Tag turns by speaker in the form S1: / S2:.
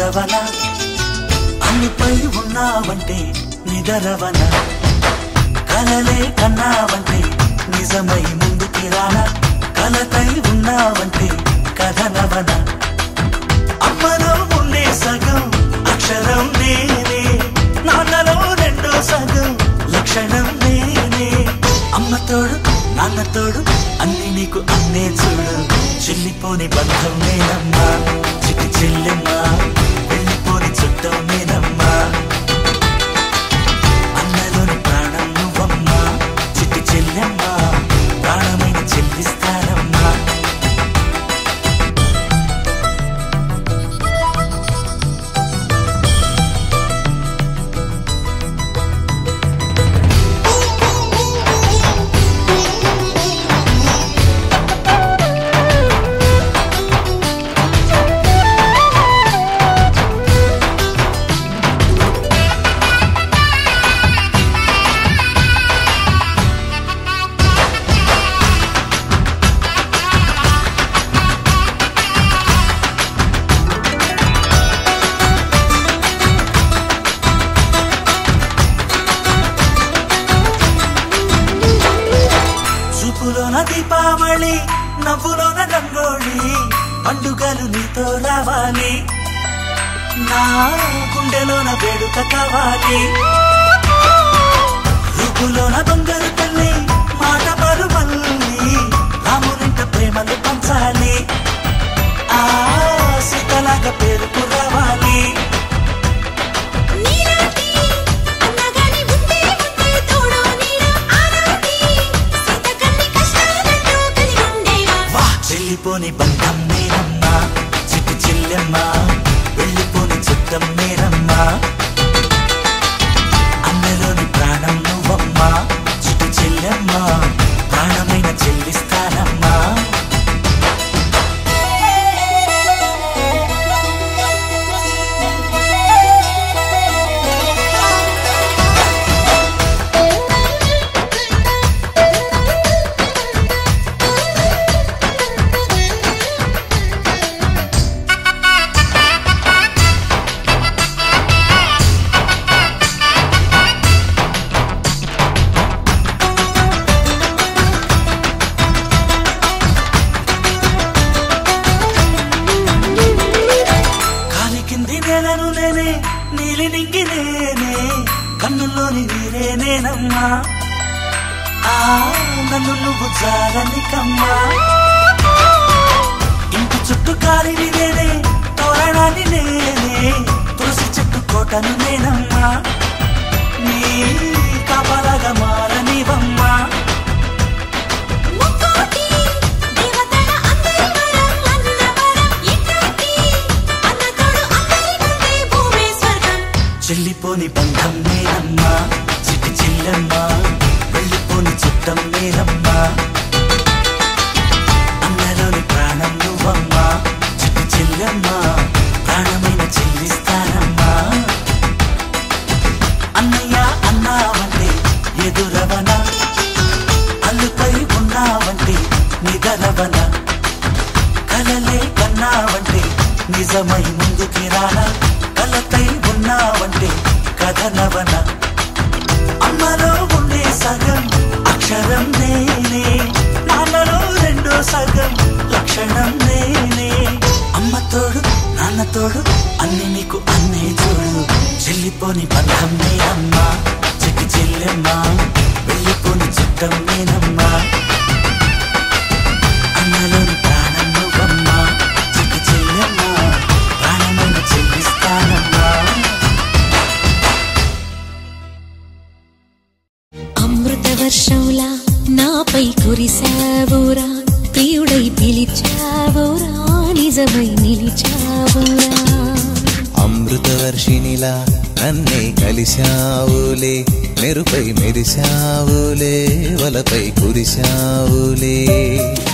S1: నిదరవన అన్నిపై ఉన్నావంటే నిదరవన కలలే కన్నావంటే నిజమై ముందుకి రానా కలతై ఉన్నావంటే కథనవన అమ్మలో ఉండే సగం అక్షరం నేనే నాన్నలో రెండో సగం లక్షణం నేనే అమ్మ తోడు నాన్న తోడు అన్ని నీకు అన్నే చూడు చెల్లిపోని బంధం నేనమ్మా చిట్టి చెల్లెమ్మా వెళ్ళిపోని చుట్టం నేనమ్మా అన్నలోని ప్రాణం నువ్వమ్మా చిట్టి చెల్లెమ్మా ప్రాణమైన చెల్లిస్తానమ్మా చూపులోన దీపావళి నవ్వులోన రంగోళి పండుగలు నీతో రావాలి నా గుండెలోన వేడుక కావాలి రూపులోన బంగారు తల్లి మాట పరుమల్లి రామునింట ప్రేమలు పంచాలి ఆ సీతలాగా పేరుకు రావాలి
S2: నీలాంటి అన్నగాని ఉంటే ఉంటే తోడు నీడ ఆనాటి సీత కన్ని కష్టాలన్నో కలిగి ఉండేవా
S1: వా చెల్లిపోని బంధం నేనమ్మా చిట్టి చెల్లెమ్మా వెళ్ళిపోని చుట్టం నేనమ్మా అన్నలోని ప్రాణం నువ్వమ్మా చిట్టి చెల్లెమ్మా ప్రాణమైన చెల్లిస్తానమ్మా కాలి కింది నేలను నేనే నీలి నింగి నేనే కన్నుల్లోని నీరే నేనమ్మా ఆ నన్ను నువ్వు జాలని కమ్మా ఇంటి చుట్టూ కాలిని నేనే తోరణాన్ని నేనే తులసి చెట్టు కోటను నేనమ్మా నీ కాపలాగా మారనివమ్మా
S2: ముక్కోటి దేవతల అందరి వరం అన్న వరం ఇట్లాంటి అన్న తోడు అందరికంటే భూమే స్వర్గం
S1: చెల్లిపోని బంధం నేనమ్మా చిట్టి చెల్లెమ్మా వెళ్ళిపోని చుట్టం నేనమ్మా అన్నలోని ప్రాణం నువ్వమ్మా చిట్టి చెల్లెమ్మా ప్రాణమైన చెల్లిస్తానమ్మా అన్నయ్య అన్నావంటే ఎదురవన అల్లుపై ఉన్నావంటే నిదరవన కలలే కన్నావంటే నిజమై ముందుకి రానా కలతై ఉన్నావంటే కథనవన అమ్మలో ఉండే సగం అక్షరం నేనే నాన్నలో రెండో సగం లక్షణం నేనే అమ్మ తోడు నాన్న తోడు అన్ని నీకు అన్నే చూడు చెల్లిపోని బంధం నేనమ్మా చెట్టి చెల్లెమ్మా వెళ్ళిపోని చుట్టం నేనమ్మా అన్నలోని ప్రాణం నువ్వమ్మా చెట్టి చెల్లెమ్మా ప్రాణమైన చెల్లిస్తానమ్మా
S2: అమృత వర్షంలా నాపై కురిసావురా ప్రియుడై పిలిచావురా నిజమై నిలిచావురా
S3: అమృతవర్షినిలా నన్నే కలిశావులే మెరుపై మెరిశావులే వలపై కురిశావులే